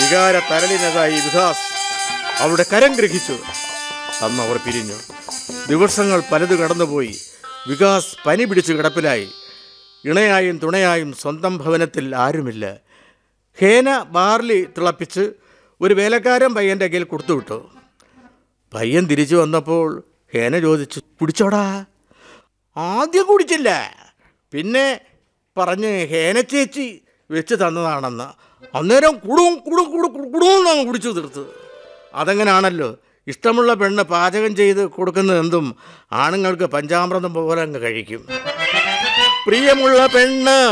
വികാര തരളിനതായി വികാസ് അവളുടെ കരം ഗ്രഹിച്ചു അന്ന് അവർ പിരിഞ്ഞു ദിവസങ്ങൾ പലത് കടന്നുപോയി വികാസ് പനി പിടിച്ച് കിടപ്പിലായി ഇണയായും തുണയായും സ്വന്തം ഭവനത്തിൽ ആരുമില്ല ഹേന ബാർലി തിളപ്പിച്ച് ഒരു വേലക്കാരൻ പയ്യൻ്റെ കയ്യിൽ കൊടുത്തുവിട്ടു പയ്യൻ തിരിച്ചു വന്നപ്പോൾ ഹേന ചോദിച്ചു കുടിച്ചോടാ ആദ്യം കുടിച്ചില്ല പിന്നെ പറഞ്ഞ് ഹേന ചേച്ചി വെച്ച് തന്നതാണെന്ന് അന്നേരം കുടും കുടും കുടു കുടുന്നാണ് കുടിച്ചു തീർത്ത് അതെങ്ങനാണല്ലോ ഇഷ്ടമുള്ള പെണ്ണ് പാചകം ചെയ്ത് കൊടുക്കുന്നത് എന്തും ആണുങ്ങൾക്ക് പഞ്ചാമൃതം പോലെ അങ്ങ് കഴിക്കും പ്രിയമുള്ള പെണ്ണ്